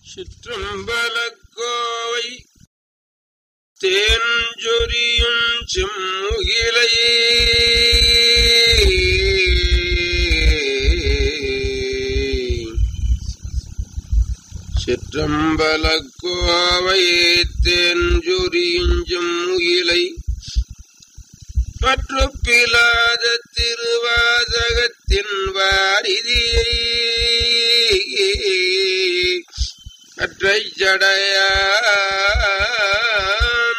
சிற்றம்பலக்கோவை தேஞ்சொரியும் செம்முகிலை சிற்றம்பலக்கோவை தேஞ்சொரியும் செம்முகிலை பற்றுப்பிலாத திருவாசகத்தின் வாரிதியை கற்றை ஜடையான்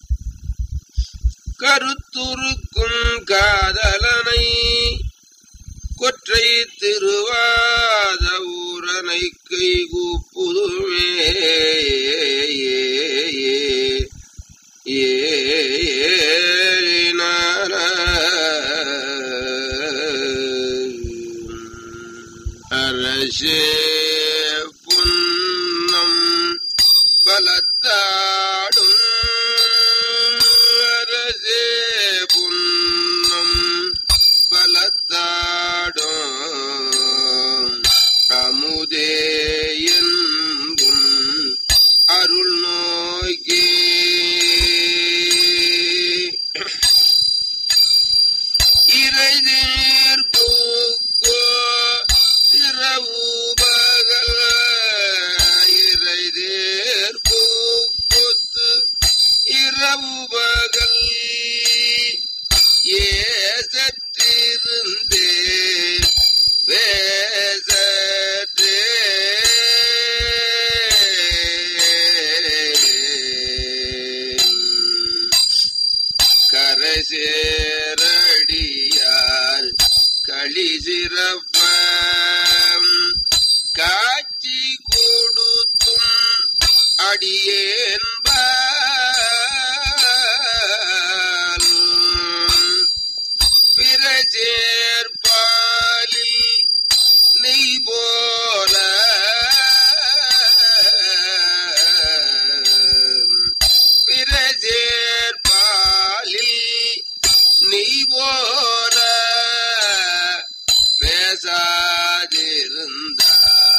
கருத்துருக்கும் காதலனை கொற்றை திருவாத ஊரனை கைகூப்புதுமே அரசே புன்னம் பலத்தாடும் அரசே புன்னம் பலத்தாடும் அமுதே என்பும் அருள் நோக்கே இறைதேர் பூக்கோ இரவு பகல் இறைதேர் பூக்கொத்து இரவு பகல் ஏசற்றிருந்தே வேசற்றே கரசேரடியார் களி சிறப்ப காட்சி கொடுத்தும் அடியேன்பால் பிரசேர்பாலில் நெய் போல பிரசேர்பாலில் நெய் போல பேசாதிருந்தா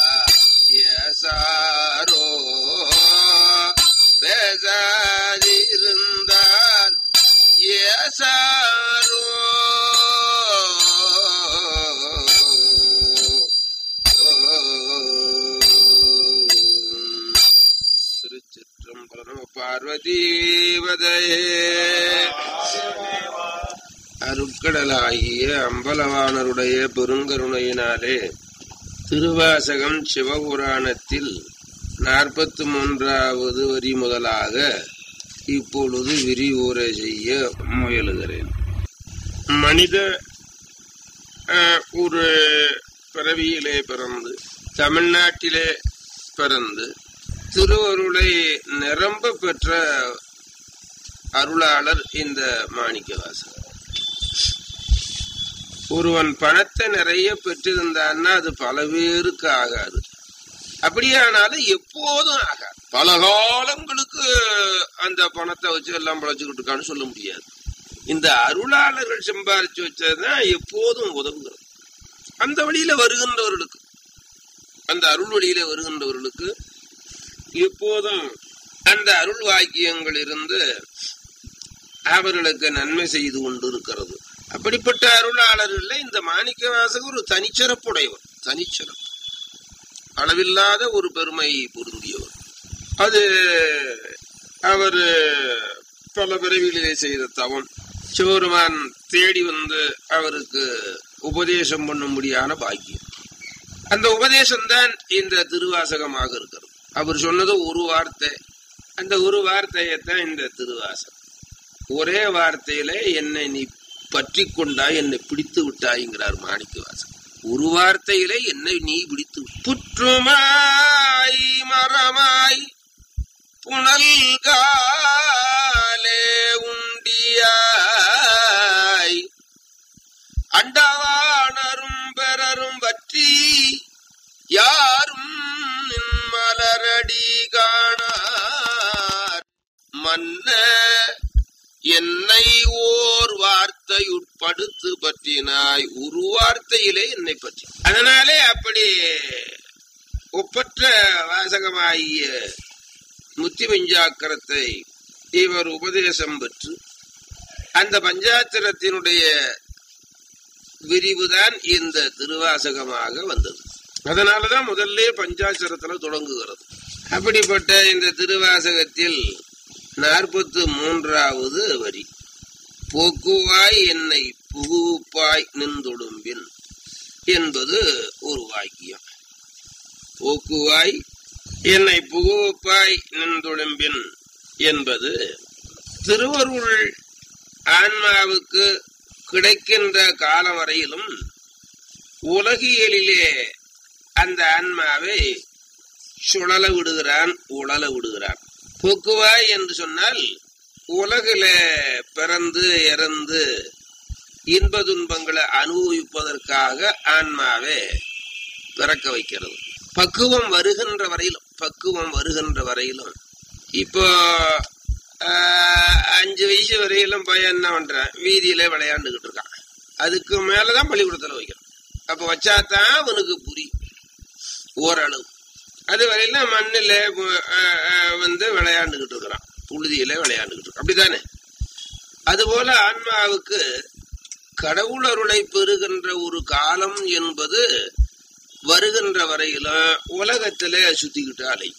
ஏசாரோ பேசாதிருந்தால் ஏசாரோ திருச்சிற்றம்பலம் பார்வதீவதையே அருட்கடலாகிய அம்பலவாணருடைய பெருங்கருணையினாலே திருவாசகம் சிவபுராணத்தில் நாற்பத்தி மூன்றாவது வரி முதலாக இப்பொழுது விரிவுரை செய்ய முயலுகிறேன் மனித அஹ், ஒரு பிறவியிலே பிறந்து தமிழ்நாட்டிலே பிறந்து திருவருளை நிரம்ப பெற்ற அருளாளர் இந்த மாணிக்கவாசகர் ஒருவன் பணத்தை நிறைய பெற்றிருந்தான்னா அது பல பேருக்கு ஆகாது அப்படியானாலும் எப்போதும் ஆகாது பல காலங்களுக்கு அந்த பணத்தை வச்சு எல்லாம் பழச்சுக்கிட்டு இருக்கான்னு சொல்ல முடியாது இந்த அருளாளர்கள் சம்பாரிச்சு வச்சதுதான் எப்போதும் உதவுகிறது அந்த வழியில வருகின்றவர்களுக்கு அந்த அருள் வழியில வருகின்றவர்களுக்கு எப்போதும் அந்த அருள் வாக்கியங்கள் இருந்து அவர்களுக்கு நன்மை செய்து கொண்டு இருக்கிறது அப்படிப்பட்ட அருளாளர்கள்ல இந்த மாணிக்க வாசகர் ஒரு தனிச்சிறப்புடையவர் தனிச்சிறப்பு அளவில்லாத ஒரு பெருமை பொருந்தியவர் அது அவர் பல பிறவிகளிலே செய்த தவம் சிவருமான் தேடி வந்து அவருக்கு உபதேசம் பண்ணும்படியான பாக்கியம் அந்த உபதேசம்தான் இந்த திருவாசகமாக இருக்கிறது அவர் சொன்னது ஒரு வார்த்தை அந்த ஒரு வார்த்தையைத்தான் இந்த திருவாசகம் ஒரே வார்த்தையில என்னை நீ பற்றி கொண்டாய் என்னை பிடித்து விட்டாய்ங்கிறார் மாணிக்கவாசன் ஒரு வார்த்தையிலே என்னை நீ பிடித்து விட்டாய். புற்றுமாய் மரமாய் புனல் காலே உண்டியாய் அண்டவானரும் பெறரும் வற்றி யாரும் நின் மலரடி காணார் மன்ன என்னை ஓர் வார்த்தையுட்படுத்து பற்றினாய் ஒரு வார்த்தையிலே என்னை பற்றி அதனாலே அப்படி ஒப்பற்ற வாசகமாகிய முத்தி பஞ்சாக்கரத்தை இவர் உபதேசம் பெற்று அந்த பஞ்சாத்திரத்தினுடைய விரிவுதான் இந்த திருவாசகமாக வந்தது அதனாலதான் முதல்ல பஞ்சாட்சரத்துல தொடங்குகிறது அப்படிப்பட்ட இந்த திருவாசகத்தில் நாற்பத்து மூன்றாவது வரி போக்குவாய் என்னை புகுப்பாய் நின்றொடும்பின் என்பது ஒரு வாக்கியம் போக்குவாய் என்னை புகுப்பாய் நின்றொடும்பின் என்பது திருவருள் ஆன்மாவுக்கு கிடைக்கின்ற காலம் வரையிலும் உலகியலிலே அந்த ஆன்மாவை சுழல விடுகிறான் உழல விடுகிறான் போக்குவாய் என்று சொன்னால் உலகில பிறந்து இறந்து இன்ப துன்பங்களை அனுபவிப்பதற்காக ஆன்மாவை பிறக்க வைக்கிறது பக்குவம் வருகின்ற வரையிலும் பக்குவம் வருகின்ற வரையிலும் இப்போ ஆஹ், அஞ்சு வயசு வரையிலும் பையன் என்ன பண்றான் வீதியில விளையாண்டுகிட்டு இருக்கான் அதுக்கு மேலதான் பள்ளிக்கூடத்துல வைக்கணும் அப்ப வச்சாதான் அவனுக்கு புரியும் ஓரளவு அது வரையில மண்ணில் வந்து விளையாண்டுகிட்டு இருக்கிறான் புழுதியில விளையாண்டுகிட்டு இருக்கான் அப்படித்தானே அதுபோல ஆன்மாவுக்கு கடவுள் அருளை பெறுகின்ற ஒரு காலம் என்பது வருகின்ற வரையிலும் உலகத்தில சுத்திக்கிட்டு அலை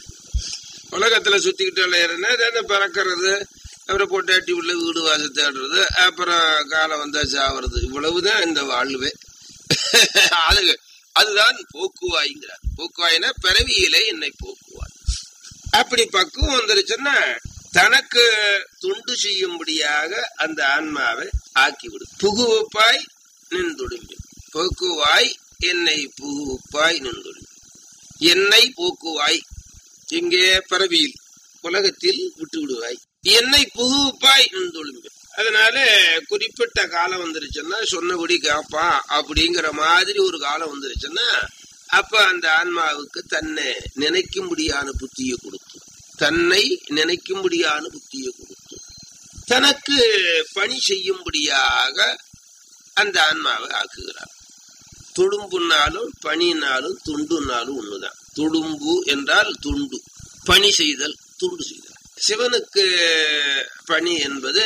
உலகத்துல சுத்திக்கிட்டு அலையிறதுன்னா அது பிறக்கிறது அப்புறம் பொட்டாட்டி உள்ள வீடு வாசல் தேடுறது அப்புறம் காலம் வந்தா சாவறது இவ்வளவுதான் இந்த வாழ்வே அது அதுதான் போக்குவாய்ங்கிறார் போக்குவாய்னா பிறவியிலே என்னை போக்குவாய் அப்படி பக்குவம் வந்துருச்சுன்னா தனக்கு துண்டு செய்யும்படியாக அந்த ஆன்மாவை ஆக்கிவிடும் புகுவப்பாய் நின்றுடும்பி போக்குவாய் என்னை புகுவப்பாய் நின்றுடும்பி என்னை போக்குவாய் இங்கே பிறவியில் உலகத்தில் விட்டு விடுவாய் என்னை புகுப்பாய் நின்றுடும்பி அதனால குறிப்பிட்ட காலம் வந்துருச்சுன்னா சொன்னபடி கேட்பான் அப்படிங்கிற மாதிரி ஒரு காலம் வந்துருச்சுன்னா அப்ப அந்த ஆன்மாவுக்கு தன்னை நினைக்கும்படியான புத்தியை கொடுத்து தன்னை நினைக்கும்படியான புத்தியை கொடுத்து தனக்கு பணி செய்யும்படியாக அந்த ஆன்மாவை ஆக்குகிறார் துடும்புனாலும் பணினாலும் துண்டுனாலும் ஒண்ணுதான் துடும்பு என்றால் துண்டு பணி செய்தல் துண்டு செய்தல் சிவனுக்கு பணி என்பது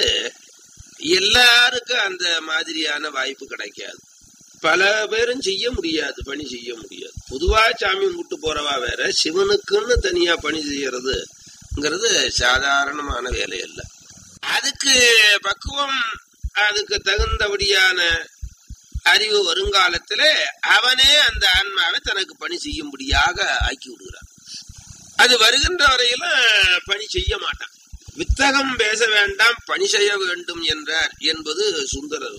எல்லாருக்கும் அந்த மாதிரியான வாய்ப்பு கிடைக்காது பல பேரும் செய்ய முடியாது பணி செய்ய முடியாது பொதுவா சாமி கும்பிட்டு போறவா வேற சிவனுக்குன்னு தனியா பணி செய்யறதுங்கிறது சாதாரணமான வேலை அல்ல அதுக்கு பக்குவம் அதுக்கு தகுந்தபடியான அறிவு வருங்காலத்துல அவனே அந்த ஆன்மாவை தனக்கு பணி செய்யும்படியாக ஆக்கி விடுகிறான் அது வருகின்ற வரையிலும் பணி செய்ய மாட்டான் வித்தகம் பேச வேண்டாம் பணி செய்ய வேண்டும் என்றார் என்பது சுந்தரர்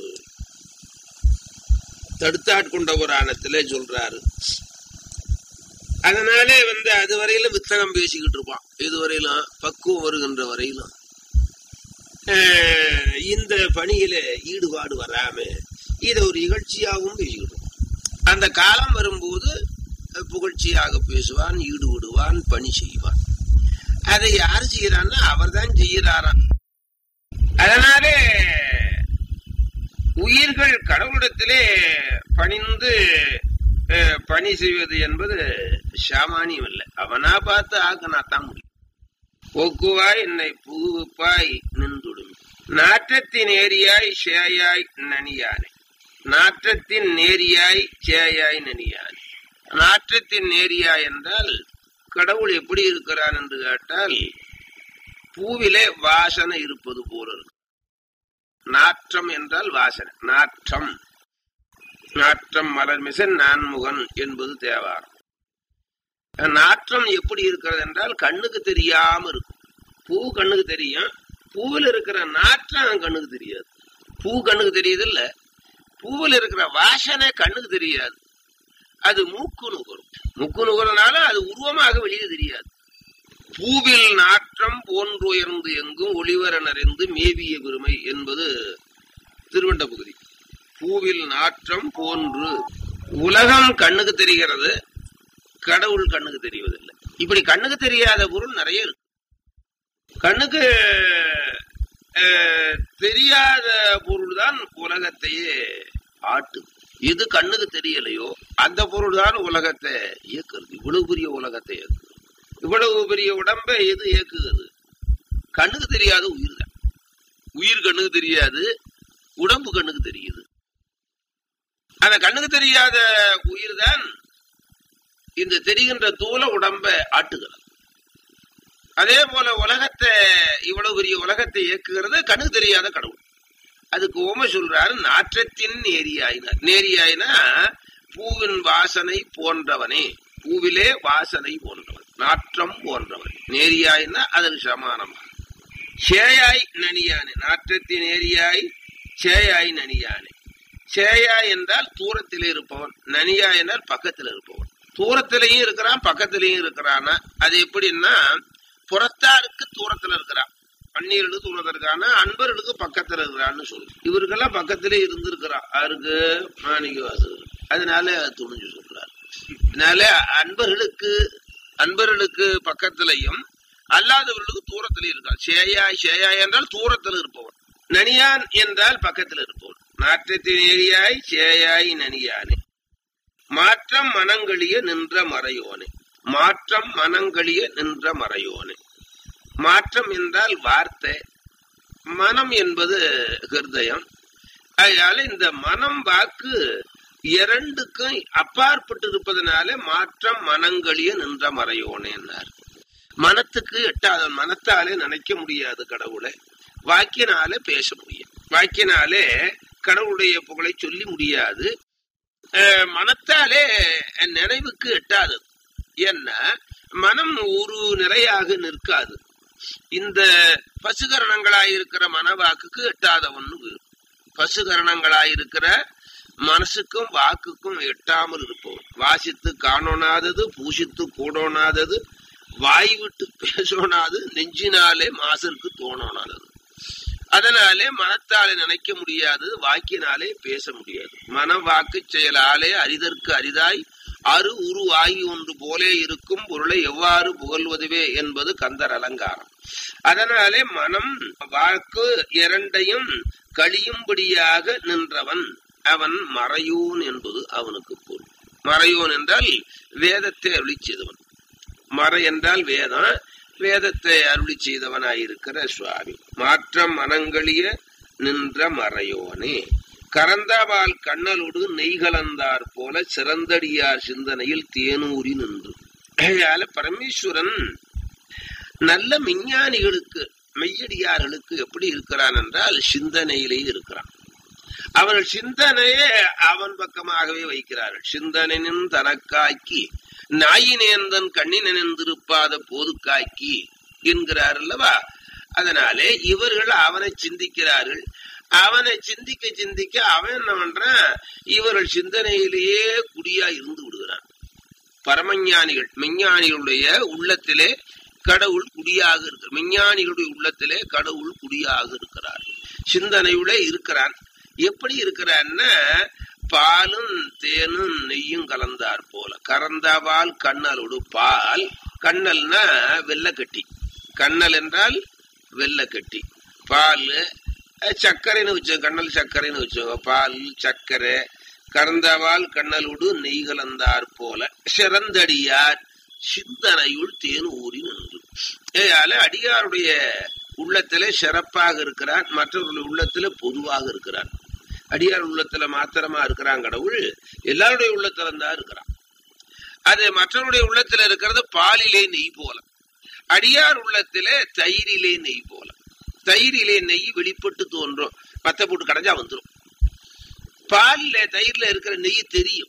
தடுத்தாட்கொண்ட புராணத்திலே சொல்றாரு அதனாலே வந்து அது வரையிலும் வித்தகம் பேசிக்கிட்டு இருப்பான் இதுவரையிலும் பக்குவம் வருகின்ற வரையிலும் அஹ், இந்த பணியில ஈடுபாடு வராம இத ஒரு இகழ்ச்சியாகவும் பேசிக்கிட்டு இருப்பான். அந்த காலம் வரும்போது அஹ், புகழ்ச்சியாக பேசுவான் ஈடுபடுவான் பணி செய்வான் அதை யார் செய்யறான்னா அவர் தான் செய்யறாராம் அதனாலே உயிர்கள் கடவுளிடத்திலே பணிந்து அஹ், பணி செய்வது என்பது சாமானியம் இல்லை அவனா பார்த்து ஆக்கினாத்தான் முடியும் போக்குவாய் என்னை புகுவிப்பாய் நின்றுடும் நாற்றத்தின் ஏரியாய் சேயாய் நனியானே நாற்றத்தின் நேரியாய் சேயாய் நனியானே நாற்றத்தின் நேரியாய் என்றால் கடவுள் எப்படி இருக்கிறான் என்று கேட்டால் பூவிலே வாசனை இருப்பது போல இருக்கு நாற்றம் என்றால் வாசனை நாற்றம் நாற்றம் மலர் மிசன் நான்முகன் என்பது தேவாரம் நாற்றம் எப்படி இருக்கிறது என்றால் கண்ணுக்கு தெரியாம இருக்கும் பூ கண்ணுக்கு தெரியும் பூவில் இருக்கிற நாற்றம் கண்ணுக்கு தெரியாது பூ கண்ணுக்கு தெரியுது இல்ல பூவில் இருக்கிற வாசனை கண்ணுக்கு தெரியாது அது மூக்கு நுகரும் மூக்கு நுகரனால அது உருவமாக வெளியே தெரியாது பூவில் நாற்றம் போன்றுயர்ந்து எங்கும் ஒளிவர நிறைந்து மேவிய பெருமை என்பது திருவண்ட பகுதி பூவில் நாற்றம் போன்று உலகம் கண்ணுக்கு தெரிகிறது கடவுள் கண்ணுக்கு தெரிவதில்லை இப்படி கண்ணுக்கு தெரியாத பொருள் நிறைய இருக்கு கண்ணுக்கு அஹ், தெரியாத பொருள் தான் உலகத்தையே ஆட்டுது எது கண்ணுக்கு தெரியலையோ அந்த பொருள் தான் உலகத்தை இயக்குறது இவ்வளவு பெரிய உலகத்தை இயக்குது இவ்வளவு பெரிய உடம்பை எது இயக்குகிறது கண்ணுக்கு தெரியாத உயிர் தான் உயிர் கண்ணுக்கு தெரியாது உடம்பு கண்ணுக்கு தெரியுது அந்த கண்ணுக்கு தெரியாத உயிர் தான் இந்த தெரிகின்ற தூல உடம்பை ஆட்டுகிறது அதே போல உலகத்தை இவ்வளவு பெரிய உலகத்தை இயக்குகிறது கண்ணுக்கு தெரியாத கடவுள் அதுக்கு ஓம சொல்றாரு நாற்றத்தின் நேரியாயினார் நேரியாயினா பூவின் வாசனை போன்றவனே பூவிலே வாசனை போன்றவன் நாற்றம் போன்றவன் நேரியாயினா அதற்கு சமானமா சேயாய் நனியானே நாற்றத்தின் ஏரியாய் சேயாய் நனியானே சேயாய் என்றால் தூரத்திலே இருப்பவன் நனியா என்றால் பக்கத்தில் இருப்பவன் தூரத்திலையும் இருக்கிறான் பக்கத்திலையும் இருக்கிறானா அது எப்படின்னா புறத்தாருக்கு தூரத்துல இருக்கிறான் அந்நியர்களுக்கு தூரத்துல இருக்கானா அன்பர்களுக்கு பக்கத்துல இருக்கிறான்னு சொல்லு இவருக்கெல்லாம் பக்கத்திலே இருந்திருக்கிறான் யாருக்கு மாணிக்கவாசகர் அதனால துணிஞ்சு சொல்றார் அதனால அன்பர்களுக்கு அன்பர்களுக்கு பக்கத்திலையும் அல்லாதவர்களுக்கு தூரத்திலே இருக்கான் சேயாய் சேயாய் என்றால் தூரத்தில் இருப்பவன் நனியான் என்றால் பக்கத்தில் இருப்பவன் நாற்றத்தின் ஏரியாய் சேயாய் நனியானே மாற்றம் மனங்களிய நின்ற மறையோனே மாற்றம் மனங்களிய நின்ற மறையோனே மாற்றம் என்றால் வார்த்தை மனம் என்பது ஹிருதயம் அதனால இந்த மனம் வாக்கு இரண்டுக்கும் அப்பாற்பட்டு இருப்பதனால மாற்றம் மனங்களிய நின்ற மறையோனேன்னார் மனத்துக்கு எட்டாத மனத்தாலே நினைக்க முடியாது கடவுளை வாக்கினாலே பேச முடியும் வாக்கினாலே கடவுளுடைய புகழை சொல்லி முடியாது மனத்தாலே நினைவுக்கு எட்டாதது ஏன்னா மனம் ஒரு நிறையாக நிற்காது இந்த பசுகரணங்களாயிருக்கிற மனவாக்குக்கு எட்டாதவன்னு பசுகரணங்களாயிருக்கிற மனசுக்கும் வாக்குக்கும் எட்டாமல் இருப்பவன் வாசித்து காணோனாதது பூசித்து கூடோனாதது வாய் விட்டு பேசோனாது நெஞ்சினாலே மாசருக்கு தோணோனாதது அதனாலே மனத்தாலே நினைக்க முடியாது வாக்கினாலே பேச முடியாது மன வாக்கு செயலாலே அரிதற்கு அரிதாய் அரு உரு ஆகி ஒன்று போலே இருக்கும் பொருளை எவ்வாறு புகழ்வதுவே என்பது கந்தர் அலங்காரம் அதனாலே மனம் வாக்கு இரண்டையும் கழியும்படியாக நின்றவன் அவன் மறையோன் என்பது அவனுக்கு பொருள் மறையோன் என்றால் வேதத்தை அருளி செய்தவன் மறை என்றால் வேதம் வேதத்தை அருளி செய்தவனாயிருக்கிற சுவாமி மாற்றம் மனங்களிய நின்ற மறையோனே கரந்தாவால் கண்ணலோடு நெய்கலந்தார் போல சிறந்தடியார் சிந்தனையில் தேனூரி நின்று அதனால பரமேஸ்வரன் நல்ல விஞ்ஞானிகளுக்கு மெய்யடியார்களுக்கு எப்படி இருக்கிறான் என்றால் சிந்தனையிலே இருக்கிறான் அவர்கள் சிந்தனையே அவன் பக்கமாகவே வைக்கிறார்கள் சிந்தனின் தனக்காக்கி நாயினேந்தன் கண்ணினெந்திருப்பாத போதுக்காக்கி என்கிறார் அல்லவா அதனாலே இவர்கள் அவனை சிந்திக்கிறார்கள் அவனை சிந்திக்க சிந்திக்க அவன் என்ன பண்றான் இவர்கள் சிந்தனையிலேயே குடியா இருந்து விடுகிறான் பரமஞானிகள் மெஞ்ஞானிகளுடைய உள்ளத்திலே கடவுள் குடியாக இருக்கிற மெஞ்ஞானிகளுடைய உள்ளத்திலே கடவுள் குடியாக இருக்கிறார் சிந்தனையுள்ளே இருக்கிறான் எப்படி இருக்கிறான்னா பாலும் தேனும் நெய்யும் கலந்தார் போல கறந்தாவால் கண்ணலோடு பால் கண்ணல்னா வெள்ளக்கட்டி கண்ணல் என்றால் வெள்ளக்கட்டி பால் சர்க்கரைன்னு வச்சோம் கண்ணல் சர்க்கரைன்னு வச்சோங்க பால் சர்க்கரை கறந்தவால் கண்ணலோடு நெய் கலந்தார் போல சிறந்தடியார் சிந்தனையுள் தேன் ஊறி நின்று ஏயால அடியாருடைய உள்ளத்திலே சிறப்பாக இருக்கிறான் மற்றவர்களுடைய உள்ளத்திலே பொதுவாக இருக்கிறான் அடியார் உள்ளத்துல மாத்திரமா இருக்கிறான் கடவுள் எல்லாருடைய உள்ளத்துல தான் இருக்கிறான் அது மற்றவருடைய உள்ளத்துல இருக்கிறது பாலிலே நெய் போல அடியார் உள்ளத்திலே தயிரிலே நெய் போல தயிரிலே நெய் வெளிப்பட்டு தோன்றும் பத்த போட்டு கடைஞ்சா வந்துடும் பால்ல தயிர்ல இருக்கிற நெய் தெரியும்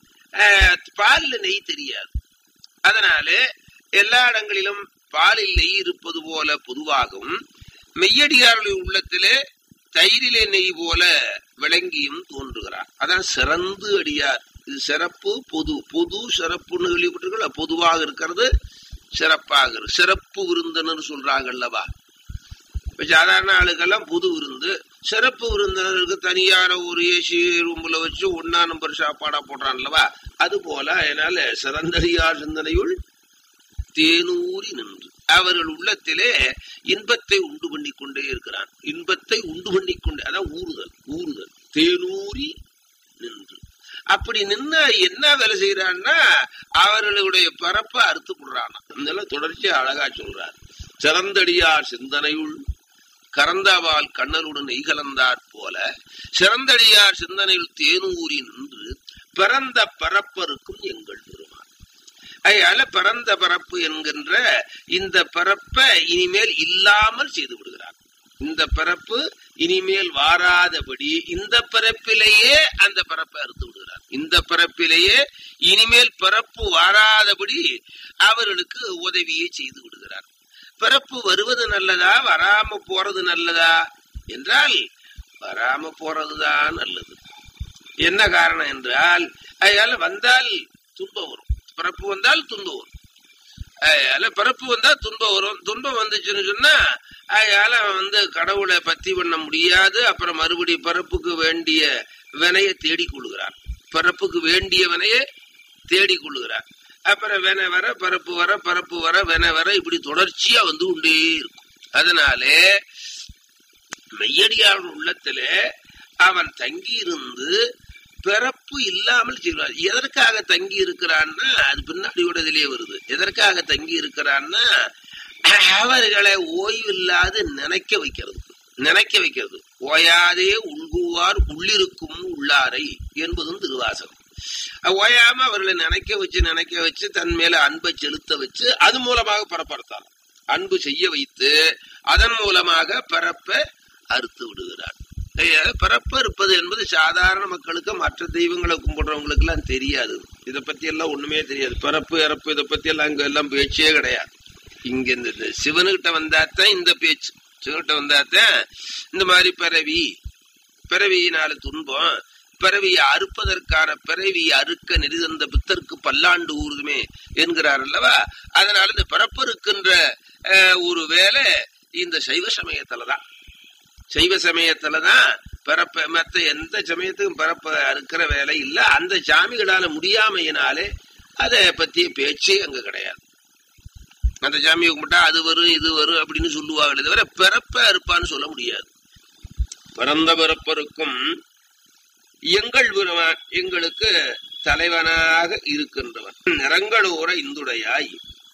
பால்ல நெய் தெரியாது அதனால எல்லா இடங்களிலும் பாலில் நெய் இருப்பது போல பொதுவாகவும் மெய்யடியாருடைய உள்ளத்திலே தயிரிலே நெய் போல விளங்கியும் தோன்றுகிறார் அதான் சிறந்து அடியார் இது சிறப்பு பொது பொது சிறப்புன்னு கேள்விப்பட்டிருக்கல பொதுவாக இருக்கிறது சிறப்பாக சிறப்பு விருந்தினர் சொல்றாங்க அல்லவா இப்ப சாதாரண ஆளுக்கெல்லாம் புது விருந்து சிறப்பு விருந்தினருக்கு தனியான ஒரு ஏசி ரூம்ல வச்சு ஒன்னா நம்பர் சாப்பாடா போடுறான் அல்லவா அது போல அதனால சிறந்தடியார் சிந்தனையுள் தேனூரி நின்று அவர்கள் உள்ளத்திலே இன்பத்தை உண்டு பண்ணி கொண்டே இருக்கிறான் இன்பத்தை உண்டு பண்ணி கொண்டே அதான் ஊறுதல் ஊறுதல் தேனூரி நின்று அப்படி நின்னா என்ன வேலை செய்யறான்னா அவர்களுடைய பரப்பை அறுத்து விடுறானா இதெல்லாம் தொடர்ச்சி அழகா சொல்றார் சிறந்தடியார் சிந்தனையுள் கறந்தவால் கண்ணலுடன் நெய்கலந்தாற் போல சிறந்தடியார் சிந்தனையில் தேனூரி நின்று பிறந்த பரப்பருக்கும் எங்கள் பெருமான் அதனால பிறந்த பரப்பு என்கின்ற இந்த பரப்பை இனிமேல் இல்லாமல் செய்து விடுகிறார் இந்த பரப்பு இனிமேல் வாராதபடி இந்த பரப்பிலேயே அந்த பரப்பை அறுத்து விடுகிறார் இந்த பரப்பிலேயே இனிமேல் பரப்பு வாராதபடி அவர்களுக்கு உதவியை செய்து விடுகிறார் பிறப்பு வருவது நல்லதா வராம போறது நல்லதா என்றால் வராம போறதுதான் நல்லது என்ன காரணம் என்றால் அதனால வந்தால் துன்பம் வரும் பிறப்பு வந்தால் துன்பம் வரும் அதனால பிறப்பு வந்தா துன்பம் வரும் துன்பம் வந்துச்சுன்னு சொன்னா அதனால வந்து கடவுளை பத்தி பண்ண முடியாது அப்புறம் மறுபடி பிறப்புக்கு வேண்டிய வினையை தேடிக் கொள்கிறார் பிறப்புக்கு வேண்டிய வினையை தேடிக் கொள்கிறார் அப்புறம் வென வர பரப்பு வர பரப்பு வர வென வர இப்படி தொடர்ச்சியா வந்து கொண்டே இருக்கும் அதனாலே மெய்யடியார் உள்ளத்துல அவன் தங்கி இருந்து பிறப்பு இல்லாமல் செய்வார் எதற்காக தங்கி இருக்கிறான்னா அது பின்னாடியோட இதுலயே வருது எதற்காக தங்கி இருக்கிறான்னா அவர்களை ஓய்வில்லாது நினைக்க வைக்கிறது நினைக்க வைக்கிறது ஓயாதே உள்குவார் உள்ளிருக்கும் உள்ளாரை என்பதும் திருவாசகம் ஓயாம அவர்களை நினைக்க வச்சு நினைக்க வச்சு தன் மேல அன்பை செலுத்த வச்சு அது மூலமாக பரப்படுத்தார் அன்பு செய்ய வைத்து அதன் மூலமாக பரப்ப அறுத்து விடுகிறார் பிறப்பு இருப்பது என்பது சாதாரண மக்களுக்கு மற்ற தெய்வங்களை கும்பிடுறவங்களுக்கு எல்லாம் தெரியாது இதை பத்தி எல்லாம் ஒண்ணுமே தெரியாது பிறப்பு இறப்பு இதை பத்தி எல்லாம் அங்க எல்லாம் பேச்சே கிடையாது இங்க இந்த சிவனுகிட்ட வந்தாத்தான் இந்த பேச்சு சிவன்கிட்ட வந்தாத்தான் இந்த மாதிரி பிறவி பிறவியினால துன்பம் பிறவியை அறுப்பதற்கான பிறவியை அறுக்க நெறிதந்த பித்தருக்கு பல்லாண்டு ஊறுதுமே என்கிறார் அல்லவா அதனால இந்த பிறப்பு இருக்கின்ற ஒரு வேலை இந்த சைவ சமயத்துலதான் சைவ சமயத்துலதான் பிறப்ப மத்த எந்த சமயத்துக்கும் பிறப்ப அறுக்கிற வேலை இல்ல அந்த சாமிகளால முடியாமையினாலே அதை பத்திய பேச்சே அங்க கிடையாது அந்த சாமியை கும்பிட்டா அது வரும் இது வரும் அப்படின்னு சொல்லுவாங்களே தவிர பிறப்ப அறுப்பான்னு சொல்ல முடியாது பிறந்த பிறப்பருக்கும் எங்கள் பெருமான் எங்களுக்கு தலைவனாக இருக்கின்றவன் நிறங்களோர இந்துடையாய்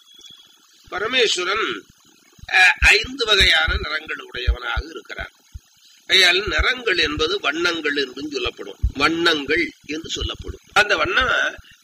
பரமேஸ்வரன் ஐந்து வகையான நிறங்கள் உடையவனாக இருக்கிறார் கையால் நிறங்கள் என்பது வண்ணங்கள் என்றும் சொல்லப்படும் வண்ணங்கள் என்று சொல்லப்படும் அந்த வண்ணம்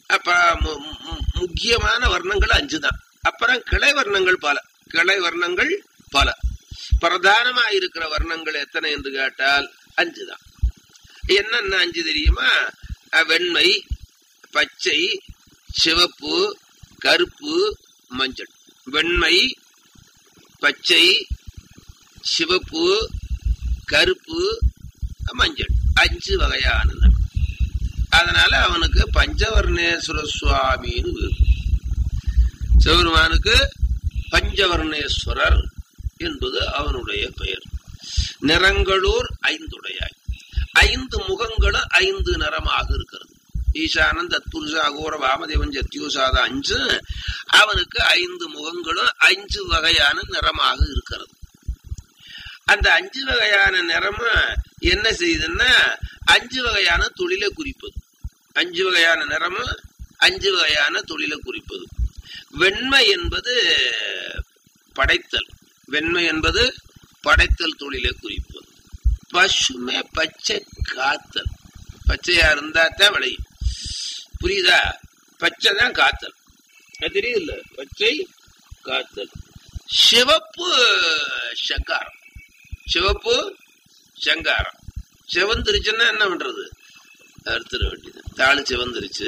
முக்கியமான வர்ணங்கள் அஞ்சு தான் அப்புறம் கிளை வர்ணங்கள் பல கிளை வர்ணங்கள் பல பிரதானமா இருக்கிற வர்ணங்கள் எத்தனை என்று கேட்டால் அஞ்சு தான் என்னென்ன அஞ்சு தெரியுமா வெண்மை பச்சை சிவப்பு கருப்பு மஞ்சள் வெண்மை பச்சை சிவப்பு கருப்பு மஞ்சள் அஞ்சு வகையான நிறம் அதனால அவனுக்கு பஞ்சவர்ணேஸ்வர சுவாமின்னு பேரு சிவருமானுக்கு பஞ்சவர்ணேஸ்வரர் என்பது அவனுடைய பெயர் நிறங்களூர் ஐந்துடையாய் ஐந்து முகங்களும் ஐந்து நிறமாக இருக்கிறது ஈசானந்த் தத்புருஷா அகோர வாமதேவன் ஜத்யூசாத அஞ்சு அவனுக்கு ஐந்து முகங்களும் அஞ்சு வகையான நிறமாக இருக்கிறது அந்த அஞ்சு வகையான நிறமும் என்ன செய்யுதுன்னா அஞ்சு வகையான தொழிலை குறிப்பது அஞ்சு வகையான நிறமும் அஞ்சு வகையான தொழிலை குறிப்பது வெண்மை என்பது படைத்தல் வெண்மை என்பது படைத்தல் தொழிலை குறிப்பது பசுமை பச்சை காத்தல் பச்சையா இருந்தா தான் விளையும் புரியுதா பச்சை தான் காத்தல் அது தெரியுதுல்ல பச்சை காத்தல் சிவப்பு சங்காரம் சிவப்பு சங்காரம் சிவந்துருச்சுன்னா என்ன பண்றது அறுத்துட வேண்டியது தாளு சிவந்துருச்சு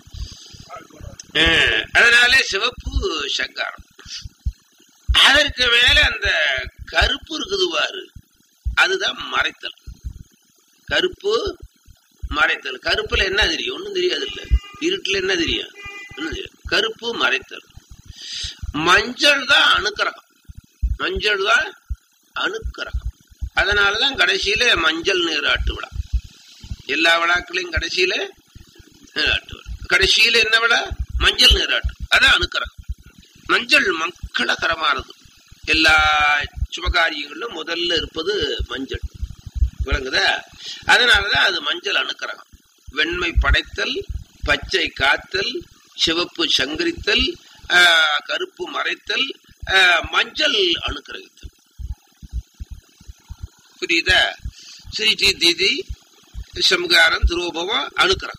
அதனாலே சிவப்பு சங்காரம் அதற்கு மேல அந்த கருப்பு இருக்குது பாரு அதுதான் மறைத்தல் கருப்பு மறைத்தல் கருப்புல என்ன தெரியும் ஒண்ணும் தெரியாது இல்ல இருட்டுல என்ன தெரியும் கருப்பு மறைத்தல் மஞ்சள் தான் அணுக்கரகம் மஞ்சள் தான் அணுக்கரகம் அதனாலதான் கடைசியில மஞ்சள் நீராட்டு விழா எல்லா விழாக்களையும் கடைசியில நீராட்டு விழா கடைசியில என்ன விழா மஞ்சள் நீராட்டு அதான் அணுக்கரகம் மஞ்சள் மக்களகரமானது எல்லா சுபகாரியங்களிலும் முதல்ல இருப்பது மஞ்சள் விளங்குதா அதனாலதான் அது மஞ்சள் அணுக்கரகம் வெண்மை படைத்தல் பச்சை காத்தல் சிவப்பு சங்கரித்தல் ஆஹ், கருப்பு மறைத்தல் ஆஹ், மஞ்சள் அனுக்கிரகித்தல் புரியுதா ஸ்ரீ திதி சம்காரம் துரோபவம் அனுக்கிரகம்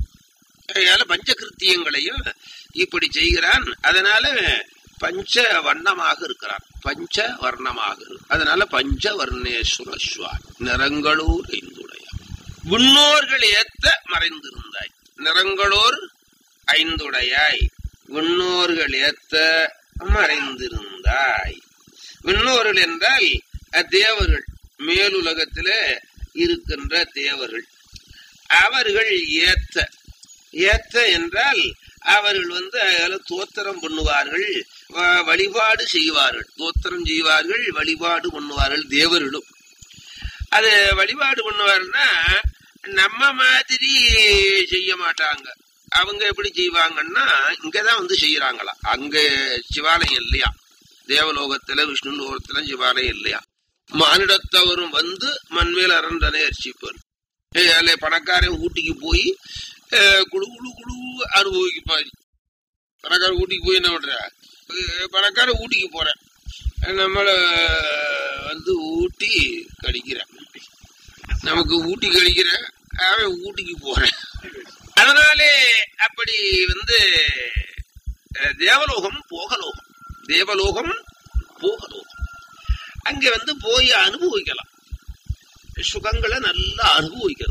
அதனால பஞ்சகிருத்தியங்களையும் இப்படி செய்கிறான் அதனால பஞ்ச வர்ணமாக இருக்கிறான் பஞ்ச வர்ணமாக இரு- அதனால பஞ்ச வர்ணேஸ்வர சுவாமி நிறங்களூர் ஐந்துடைய விண்ணோர்கள் ஏத்த மறைந்திருந்தாய் நிறங்களோர் ஐந்துடையாய் விண்ணோர்கள் ஏத்த மறைந்திருந்தாய் விண்ணோர்கள் என்றால் தேவர்கள் மேலுலகத்திலே இருக்கின்ற தேவர்கள் அவர்கள் ஏத்த ஏத்த என்றால் அவர்கள் வந்து அதுல தோத்திரம் பண்ணுவார்கள் வ- வழிபாடு செய்வார்கள் தோத்திரம் செய்வார்கள் வழிபாடு பண்ணுவார்கள் தேவர்களும் அது வழிபாடு பண்ணுவாருன்னா நம்ம மாதிரி செய்ய மாட்டாங்க அவங்க எப்படி செய்வாங்கன்னா இங்கதான் வந்து செய்யறாங்களா அங்க சிவாலயம் இல்லையா தேவலோகத்துல விஷ்ணு லோகத்துல சிவாலயம் இல்லையா மானிடத்தவரும் வந்து மண்மேல் அரண்டனை அர்ச்சிப்பார் அதில் பணக்காரன் ஊட்டிக்கு போய் அஹ், குளு குளு குளு அனுபவிக்குப்பாரு பணக்காரன் ஊட்டிக்கு போய் என்ன பண்ற அஹ், பணக்காரன் ஊட்டிக்கு போறேன் நம்மள வந்து ஊட்டி கடிக்கிறேன் நமக்கு ஊட்டி கடிக்கிற அவன் ஊட்டிக்கு போறேன் அதனாலே அப்படி வந்து அஹ், தேவலோகம் போகலோகம் தேவலோகம் போகலோகம் அங்க வந்து போய் அனுபவிக்கலாம் சுகங்களை நல்லா அனுபவிக்கிறது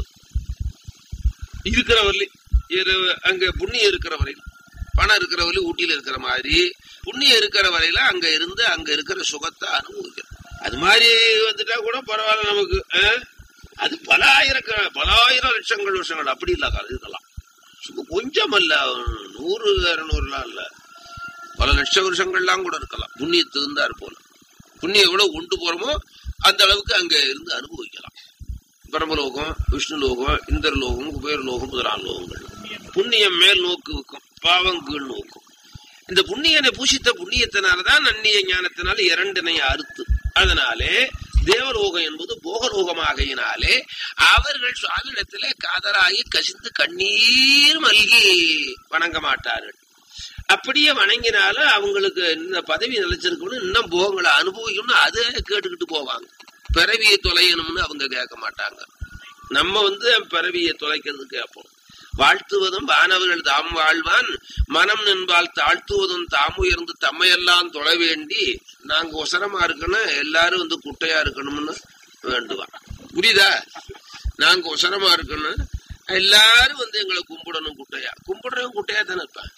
இருக்கிறவர்களே அங்க புண்ணியம் இருக்கிற வரையில பணம் இருக்கிற வரையில ஊட்டியில இருக்கிற மாதிரி புண்ணியம் இருக்கிற வரையில அங்க இருந்து அங்க இருக்கிற சுகத்தை அனுபவிக்கிறது அது மாதிரி வந்துட்டா கூட பரவாயில்ல நமக்கு அஹ்? அது பல ஆயிரக்க பல ஆயிரம் லட்சங்கள் வருஷங்கள் அப்படி இல்ல இருக்கலாம் சும்மா கொஞ்சம் அல்ல நூறு இருநூறுலாம் இல்ல பல லட்ச வருஷங்கள்லாம் கூட இருக்கலாம் புண்ணியத்துக்கு இருந்தார் போல புண்ணியம் எவ்வளவு கொண்டு போறோமோ அந்த அளவுக்கு அங்க இருந்து அனுபவிக்கலாம் பிரம்மலோகம் விஷ்ணு லோகம் இந்திர லோகம் குபேர லோகம் முதலான லோகங்கள் புண்ணியம் மேல் நோக்கு வைக்கும் பாவம் கீழ் நோக்கும் இந்த புண்ணியனை பூஷித்த புண்ணியத்தினாலதான் நன்னிய ஞானத்தினால இரண்டினை அறுத்து அதனாலே தேவலோகம் என்பது போகலோகமாகையினாலே அவர்கள் சுவாமியிடத்திலே காதலாகி கசிந்து கண்ணீர் மல்கி வணங்க மாட்டார்கள் அப்படியே வணங்கினாலும் அவங்களுக்கு இந்த பதவி நிலைச்சிருக்கணும் இன்னும் போகங்களை அனுபவிக்கணும்னு அதை கேட்டுக்கிட்டு போவாங்க பிறவியை தொலையணும்னு அவங்க கேட்க மாட்டாங்க நம்ம வந்து பிறவியை தொலைக்கிறது கேட்போம் வாழ்த்துவதும் வானவர்கள் தாம் வாழ்வான் மனம் நின்பால் தாழ்த்துவதும் தாம் உயர்ந்து தம்மையெல்லாம் தொலை வேண்டி நாங்க ஒசரமா இருக்கணும் எல்லாரும் வந்து குட்டையா இருக்கணும்னு வேண்டுவான் புரியுதா நாங்க ஒசரமா இருக்கணும் எல்லாரும் வந்து எங்களை கும்பிடணும் குட்டையா கும்பிடுறவன் குட்டையா தானே இருப்பான்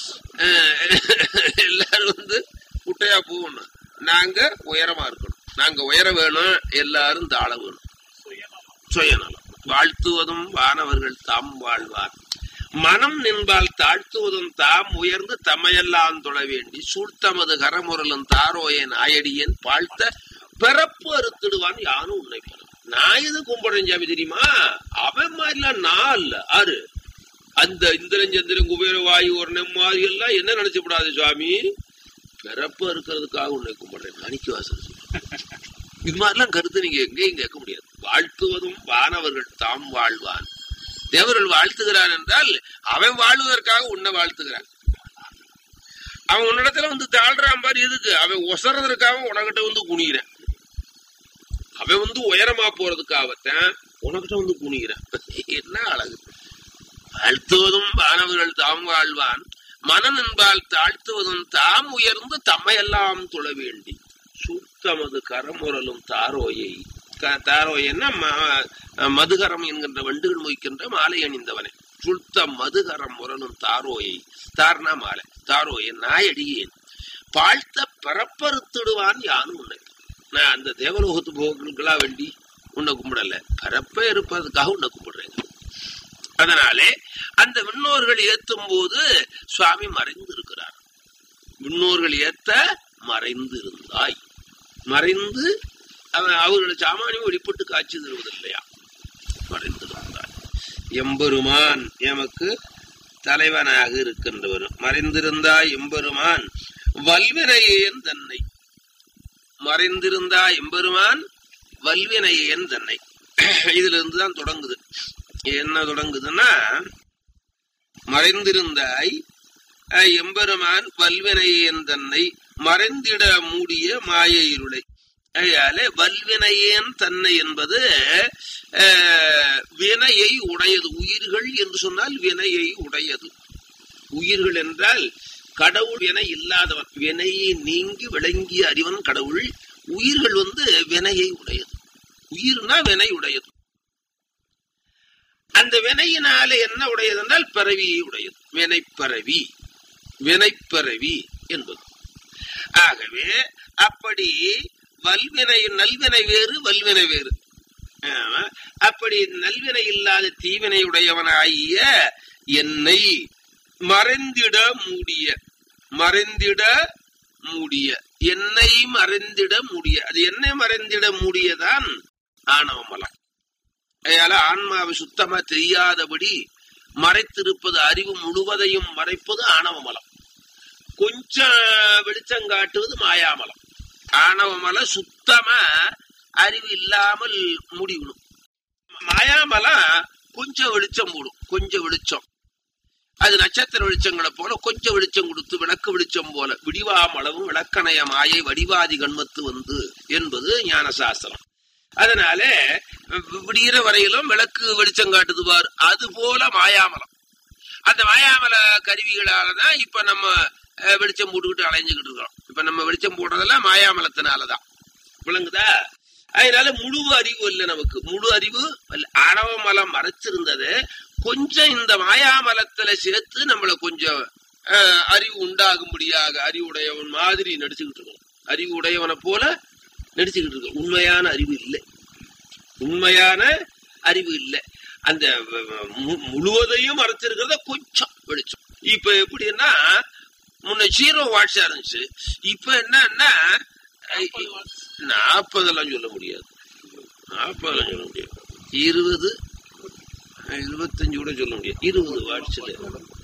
அஹ் எல்லாரும் வந்து குட்டையா போகணும் நாங்க உயரமா இருக்கணும் நாங்க உயர வேணும் எல்லாரும் தாழ வேணும் சுயநலம் வாழ்த்துவதும் வானவர்கள் தாம் வாழ்வார் மனம் நின்பால் தாழ்த்துவதும் தாம் உயர்ந்து தமையெல்லாம் தொழ வேண்டி சூழ்த்தமது கரமுரலும் தாரோய நாயடியன் வாழ்த்த பிறப்பு அறுத்திடுவான் யானும் உன்னை பெறும் நான் எது கும்பிடுறேன் சாமி தெரியுமா அவன் மாதிரிலாம் நான் இல்ல ஆறு அந்த இந்திரன் சந்திரன் குபேர வாயு ஒரு மாதிரி எல்லாம் என்ன நினைச்சு விடாது சுவாமி பிறப்பு இருக்கிறதுக்காக உன்னை கும்பிடுறேன் மணிக்குவாசன் இது மாதிரிலாம் கருத்து நீங்க எங்கேயும் கேட்க முடியாது வாழ்த்துவதும் வானவர்கள் தாம் வாழ்வான் தேவர்கள் வாழ்த்துகிறான் என்றால் அவன் வாழ்வதற்காக உன்னை வாழ்த்துகிறான் அவன் உன்னிடத்துல வந்து தாழ்றான் பாரு எதுக்கு அவன் ஒசறதற்காக உனக்கிட்ட வந்து குனிகிறான் அவன் வந்து உயரமா போறதுக்காகத்தான் உனக்கிட்ட வந்து குனிகிறான் என்ன அழகு வாழ்த்துவதும் வானவர்கள் தாம் வாழ்வான் மனம் என்பால் தாழ்த்துவதும் தாம் உயர்ந்து தம்மையெல்லாம் தொழ வேண்டி சுத்தமது கரமுரலும் தாரோயை க- தாரோயன்னா ம- மதுகரம் என்கின்ற வண்டுகள் மொய்க்கின்ற மாலை அணிந்தவனே சுத்த மதுகரம் முரலும் தாரோயை தார்னா மாலை தாரோயன் நாயடியேன் பாழ்த்த பரப்பறுத்திடுவான் யானும் உன்னை நான் அந்த தேவலோகத்து போகளுக்கெல்லாம் வேண்டி உன்னை கும்பிடல பரப்ப இருப்பதுக்காக உன்னை கும்பிடுறேங்க அதனாலே அந்த விண்ணோர்கள் ஏத்தும் போது சுவாமி மறைந்து இருக்கிறார் விண்ணோர்கள் ஏத்த மறைந்து இருந்தாய் மறைந்து அவன் அவர்களுடைய சாமானியம் வெளிப்பட்டு காட்சி தருவதில்லையா மறைந்து இருந்தாய் எம்பெருமான் எமக்கு தலைவனாக இருக்கின்றவர் மறைந்திருந்தாய் எம்பெருமான் வல்வினையேன் தன்னை மறைந்திருந்தாய் எம்பெருமான் வல்வினையேன் தன்னை இதுல இருந்து தான் தொடங்குது என்ன தொடங்குதுன்னா மறைந்திருந்தாய் அஹ், எம்பெருமான் வல்வினையேன் தன்னை மறைந்திட மூடிய மாய இருளை அதனால வல்வினையேன் தன்னை என்பது அஹ், வினையை உடையது உயிர்கள் என்று சொன்னால் வினையை உடையது உயிர்கள் என்றால் கடவுள் வினை இல்லாதவன் வினையை நீங்கி விளங்கிய அறிவன் கடவுள் உயிர்கள் வந்து வினையை உடையது உயிர்னா வினை உடையது அந்த வினையினால என்ன உடையது என்றால் பிறவியை உடையது வினைப்பறவி வினைப்பறவி என்பது ஆகவே அப்படி வல்வினை நல்வினை வேறு வல்வினை வேறு ஆமா. அப்படி நல்வினை இல்லாத தீவினை உடையவனாகிய என்னை மறைந்திட மூடிய மறைந்திட மூடிய என்னை மறைந்திட மூடிய அது என்னை மறைந்திட மூடியதான் ஆணவ மலம் அதனால ஆன்மாவை சுத்தமா தெரியாதபடி மறைத்திருப்பது அறிவு முழுவதையும் மறைப்பது ஆணவ மலம் கொஞ்சம் வெளிச்சம் காட்டுவது மாயாமலம் ஆணவ மலம் சுத்தமா அறிவு இல்லாமல் முடிவிடும் மாயாமலம் கொஞ்சம் வெளிச்சம் போடும் கொஞ்சம் வெளிச்சம் அது நட்சத்திர வெளிச்சங்களை போல கொஞ்சம் வெளிச்சம் கொடுத்து விளக்கு வெளிச்சம் போல விடிவாமளவும் விளக்கணைய மாயை வடிவாதி கண்மத்து வந்து என்பது ஞான சாஸ்திரம் அதனால வி- விடிகிற வரையிலும் விளக்கு வெளிச்சம் காட்டுது பார் அது போல மாயாமலம் அந்த மாயாமல கருவிகளாலதான் இப்ப நம்ம அஹ், வெளிச்சம் போட்டுக்கிட்டு அலைஞ்சுக்கிட்டு இருக்கோம் இப்ப நம்ம வெளிச்சம் போடுறதெல்லாம் மாயாமலத்தினாலதான் விளங்குதா அதனால முழு அறிவு இல்லை நமக்கு முழு அறிவு இல்ல. ஆணவ மலம் மறைச்சிருந்தது கொஞ்சம் இந்த மாயாமலத்துல சேர்த்து நம்மள கொஞ்சம் அஹ், அறிவு உண்டாகும்படியாக அறிவுடையவன் மாதிரி நடிச்சுக்கிட்டு இருக்கோம் அறிவு உடையவனை போல நடிச்சுக்கிட்டு இருக்கோம் உண்மையான அறிவு இல்லை உண்மையான அறிவு இல்லை அந்த வ- வ- மு- முழுவதையும் மறைச்சிருக்கிறத கொஞ்சம் வெளிச்சம் இப்ப எப்படின்னா முன்ன ஜீரோ வாட்ஸா இருந்துச்சு இப்ப என்னன்னா நாற்பதெல்லாம் சொல்ல முடியாது நாற்பதெல்லாம் சொல்ல முடியாது இருபது இருபத்தஞ்சு கூட சொல்ல முடியாது இருபது வாட்ஸ்ல